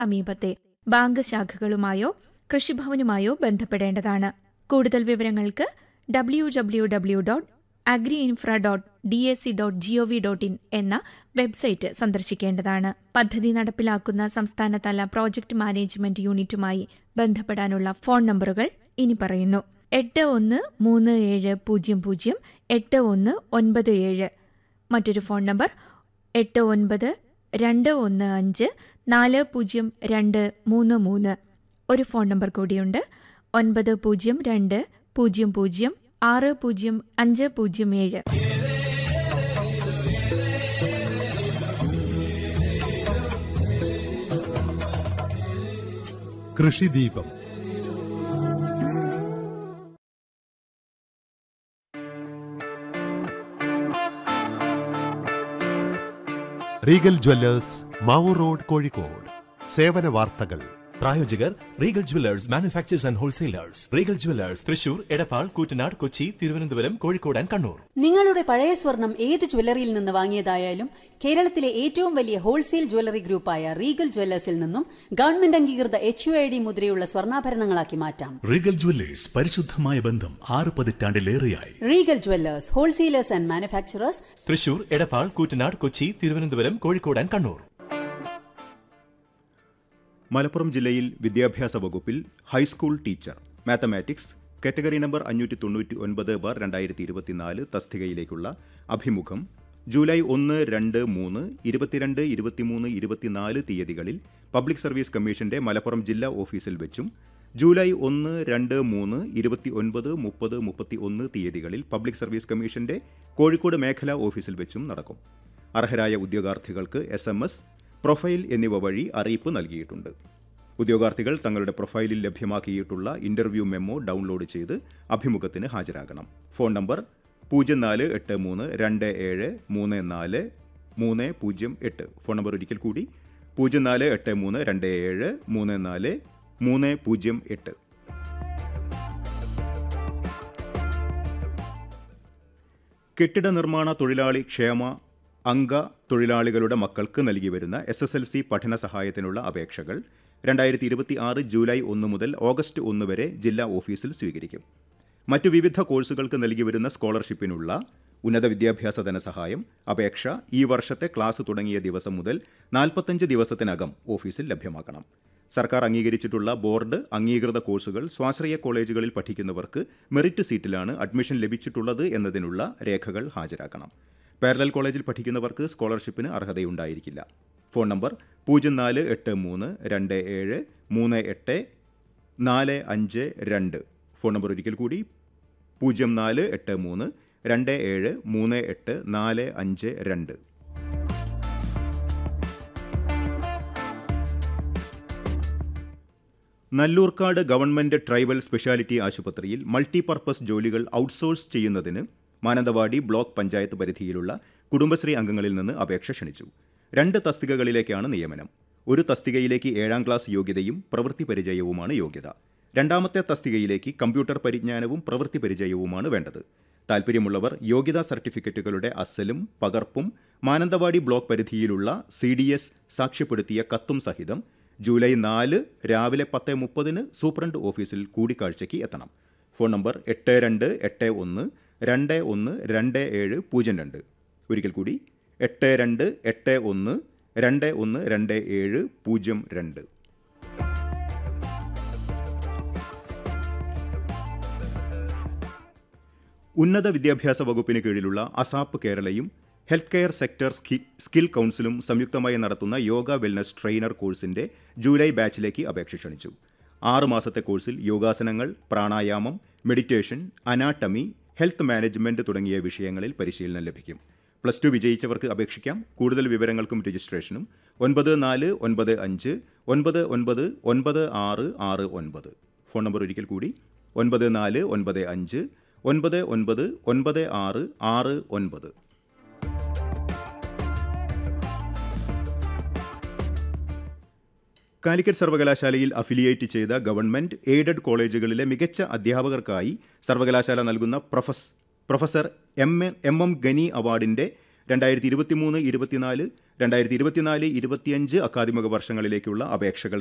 സമീപത്തെ ബാങ്ക് ശാഖകളുമായോ കൃഷിഭവനുമായോ ബന്ധപ്പെടേണ്ടതാണ് കൂടുതൽ വിവരങ്ങൾക്ക് W W W dot agri infra dot D S C dot G O V dot in എന്ന വെബ്സൈറ്റ് സന്ദർശിക്കേണ്ടതാണ് പദ്ധതി നടപ്പിലാക്കുന്ന സംസ്ഥാനതല പ്രോജക്ട് മാനേജ്മെന്റ് യൂണിറ്റുമായി ബന്ധപ്പെടാനുള്ള ഫോൺ നമ്പറുകൾ ഇനി പറയുന്നു എട്ട് ഒന്ന് മൂന്ന് ഏഴ് പൂജ്യം പൂജ്യം എട്ട് ഒന്ന് ഒൻപത് ഏഴ് മറ്റൊരു ഫോൺ നമ്പർ എട്ട് ഒൻപത് രണ്ട് ഒന്ന് അഞ്ച് നാല് പൂജ്യം രണ്ട് മൂന്ന് മൂന്ന് ഒരു ഫോൺ നമ്പർ കൂടിയുണ്ട് ഒൻപത് പൂജ്യം രണ്ട് പൂജ്യം പൂജ്യം ആറ് പൂജ്യം അഞ്ച് പൂജ്യം ഏഴ് Krishideepam Regal jewellers Mavoor road Kozhikode സേവന വാർത്തകൾ പ്രായോജകർ Regal jewellers manufacturers and wholesalers Regal jewellers Thrissur Edappal Koottanad Kochi Thiruvananthapuram Kozhikode and Kannur നിങ്ങളുടെ പഴയ സ്വർണം ഏത് ജ്വല്ലറിയിൽ നിന്ന് വാങ്ങിയതായാലും കേരളത്തിലെ ഏറ്റവും വലിയ ഹോൾസെയിൽ ജ്വല്ലറി ഗ്രൂപ്പായ റീഗൽ ജ്വല്ലേഴ്സിൽ നിന്നും ഗവൺമെന്റ് അംഗീകൃത എച്ച് യു ഐ ഡി മുദ്രയുള്ള സ്വർണ്ണാഭരണങ്ങളാക്കി മാറ്റാം റീഗൽ ജ്വല്ലേഴ്സ് പരിശുദ്ധമായ ബന്ധം ആറ് പതിറ്റാണ്ടിലേറെയായി Regal jewellers wholesalers and manufacturers Thrissur Edappal Koottanad Kochi Thiruvananthapuram Kozhikode and Kannur Malappuram ജില്ലയിൽ വിദ്യാഭ്യാസ വകുപ്പിൽ high school teacher mathematics category number അഞ്ഞൂറ്റി തൊണ്ണൂറ്റി ഒൻപത് ബാർ രണ്ടായിരത്തി ഇരുപത്തിനാല് തസ്തികയിലേക്കുള്ള അഭിമുഖം ജൂലൈ ഒന്ന് രണ്ട് മൂന്ന് ഇരുപത്തിരണ്ട് ഇരുപത്തിമൂന്ന് ഇരുപത്തിനാല് തീയതികളിൽ പബ്ലിക് സർവീസ് കമ്മീഷന്റെ മലപ്പുറം ജില്ലാ ഓഫീസിൽ വെച്ചും ജൂലൈ ഒന്ന് രണ്ട് മൂന്ന് ഇരുപത്തി ഒൻപത് മുപ്പത് മുപ്പത്തി ഒന്ന് തീയതികളിൽ പബ്ലിക് സർവീസ് കമ്മീഷന്റെ കോഴിക്കോട് മേഖലാ ഓഫീസിൽ വെച്ചും നടക്കും അർഹരായ ഉദ്യോഗാർത്ഥികൾക്ക് എസ് എം എസ് പ്രൊഫൈൽ എന്നിവ വഴി അറിയിപ്പ് നൽകിയിട്ടുണ്ട് ഉദ്യോഗാർത്ഥികൾ തങ്ങളുടെ പ്രൊഫൈലിൽ ലഭ്യമാക്കിയിട്ടുള്ള ഇന്റർവ്യൂ മെമ്മോ ഡൗൺലോഡ് ചെയ്ത് അഭിമുഖത്തിന് ഹാജരാകണം ഫോൺ നമ്പർ പൂജ്യം നാല് എട്ട് മൂന്ന് രണ്ട് ഏഴ് മൂന്ന് നാല് മൂന്ന് പൂജ്യം എട്ട് ഫോൺ നമ്പർ ഒരിക്കൽ കൂടി പൂജ്യം നാല് എട്ട് മൂന്ന് രണ്ട് ഏഴ് മൂന്ന് നാല് മൂന്ന് പൂജ്യം എട്ട് കെട്ടിട നിർമ്മാണ തൊഴിലാളി ക്ഷേമ അംഗ തൊഴിലാളികളുടെ മക്കൾക്ക് നൽകി വരുന്ന എസ് എസ് എൽ സി പഠന സഹായത്തിനുള്ള അപേക്ഷകൾ രണ്ടായിരത്തി ഇരുപത്തി ആറ് ജൂലൈ ഒന്ന് മുതൽ ഓഗസ്റ്റ് ഒന്ന് വരെ ജില്ലാ ഓഫീസിൽ സ്വീകരിക്കും മറ്റു വിവിധ കോഴ്സുകൾക്ക് നൽകി വരുന്ന സ്കോളർഷിപ്പിനുള്ള ഉന്നത വിദ്യാഭ്യാസ ധനസഹായം അപേക്ഷ ഈ വർഷത്തെ ക്ലാസ് തുടങ്ങിയ ദിവസം മുതൽ നാൽപ്പത്തഞ്ച് ദിവസത്തിനകം ഓഫീസിൽ ലഭ്യമാക്കണം സർക്കാർ അംഗീകരിച്ചിട്ടുള്ള ബോർഡ് അംഗീകൃത കോഴ്സുകൾ സ്വാശ്രയ കോളേജുകളിൽ പഠിക്കുന്നവർക്ക് മെറിറ്റ് സീറ്റിലാണ് അഡ്മിഷൻ ലഭിച്ചിട്ടുള്ളത് എന്നതിനുള്ള രേഖകൾ ഹാജരാക്കണം പാരലൽ കോളേജിൽ പഠിക്കുന്നവർക്ക് സ്കോളർഷിപ്പിന് അർഹതയുണ്ടായിരിക്കില്ല ഫോൺ നമ്പർ പൂജ്യം നാല് എട്ട് മൂന്ന് രണ്ട് ഏഴ് മൂന്ന് എട്ട് നാല് അഞ്ച് രണ്ട് ഫോൺ നമ്പർ ഒരിക്കൽ കൂടി പൂജ്യം നാല് എട്ട് മൂന്ന് രണ്ട് ഏഴ് മൂന്ന് എട്ട് നാല് അഞ്ച് രണ്ട് നല്ലൂർക്കാട് ഗവൺമെന്റ് ട്രൈബൽ സ്പെഷ്യാലിറ്റി ആശുപത്രിയിൽ മൾട്ടിപർപ്പസ് ജോലികൾ ഔട്ട്സോഴ്സ് ചെയ്യുന്നതിന് മാനന്തവാടി ബ്ലോക്ക് പഞ്ചായത്ത് പരിധിയിലുള്ള കുടുംബശ്രീ അംഗങ്ങളിൽ നിന്ന് അപേക്ഷ ക്ഷണിച്ചു രണ്ട് തസ്തികകളിലേക്കാണ് നിയമനം ഒരു തസ്തികയിലേക്ക് ഏഴാം ക്ലാസ് യോഗ്യതയും പ്രവൃത്തി പരിചയവുമാണ് യോഗ്യത രണ്ടാമത്തെ തസ്തികയിലേക്ക് കമ്പ്യൂട്ടർ പരിജ്ഞാനവും പ്രവൃത്തി പരിചയവുമാണ് വേണ്ടത് താൽപ്പര്യമുള്ളവർ യോഗ്യതാ സർട്ടിഫിക്കറ്റുകളുടെ അസലും പകർപ്പും മാനന്തവാടി ബ്ലോക്ക് പരിധിയിലുള്ള സി ഡി എസ് സാക്ഷ്യപ്പെടുത്തിയ കത്തും സഹിതം ജൂലൈ നാല് രാവിലെ പത്ത് മുപ്പതിന് സൂപ്രണ്ട് ഓഫീസിൽ കൂടിക്കാഴ്ചയ്ക്ക് എത്തണം ഫോൺ നമ്പർ എട്ട് രണ്ട് എട്ട് ഒന്ന് രണ്ട് ഒന്ന് രണ്ട് ഏഴ് പൂജ്യം രണ്ട് ഒരിക്കൽ കൂടി എട്ട് രണ്ട് എട്ട് ഒന്ന് രണ്ട് ഒന്ന് രണ്ട് ഏഴ് പൂജ്യം രണ്ട് ഉന്നത വിദ്യാഭ്യാസ വകുപ്പിന് കീഴിലുള്ള അസാപ്പ് കേരളയും ഹെൽത്ത് കെയർ സെക്ടർ സ്കിൽ കൗൺസിലും സംയുക്തമായി നടത്തുന്ന യോഗ വെൽനസ് ട്രെയിനർ കോഴ്സിന്റെ ജൂലൈ ബാച്ചിലേക്ക് അപേക്ഷ ക്ഷണിച്ചു ആറ് മാസത്തെ കോഴ്സിൽ യോഗാസനങ്ങൾ പ്രാണായാമം മെഡിറ്റേഷൻ അനാട്ടമി ഹെൽത്ത് മാനേജ്മെന്റ് തുടങ്ങിയ വിഷയങ്ങളിൽ പരിശീലനം ലഭിക്കും പ്ലസ് ടു വിജയിച്ചവർക്ക് അപേക്ഷിക്കാം കൂടുതൽ വിവരങ്ങൾക്കും രജിസ്ട്രേഷനും ഒൻപത് നാല് ഒൻപത് അഞ്ച് ഒൻപത് ഒൻപത് ഒൻപത് ആറ് ആറ് ഒൻപത് ഫോൺ നമ്പർ ഒരിക്കൽ കൂടി ഒൻപത് നാല് ഒൻപത് അഞ്ച് ഒൻപത് ഒൻപത് ഒൻപത് ആറ് ആറ് ഒൻപത് കാലിക്കറ്റ് സർവകലാശാലയിൽ അഫിലിയേറ്റ് ചെയ്ത ഗവൺമെന്റ് എയ്ഡഡ് കോളേജുകളിലെ മികച്ച അധ്യാപകർക്കായി സർവകലാശാല നൽകുന്ന professor professor M M M Gani അവാർഡിന്റെ രണ്ടായിരത്തി ഇരുപത്തിമൂന്ന് ഇരുപത്തിനാല് രണ്ടായിരത്തി ഇരുപത്തിനാല് ഇരുപത്തിയഞ്ച് അക്കാദമിക വർഷങ്ങളിലേക്കുള്ള അപേക്ഷകൾ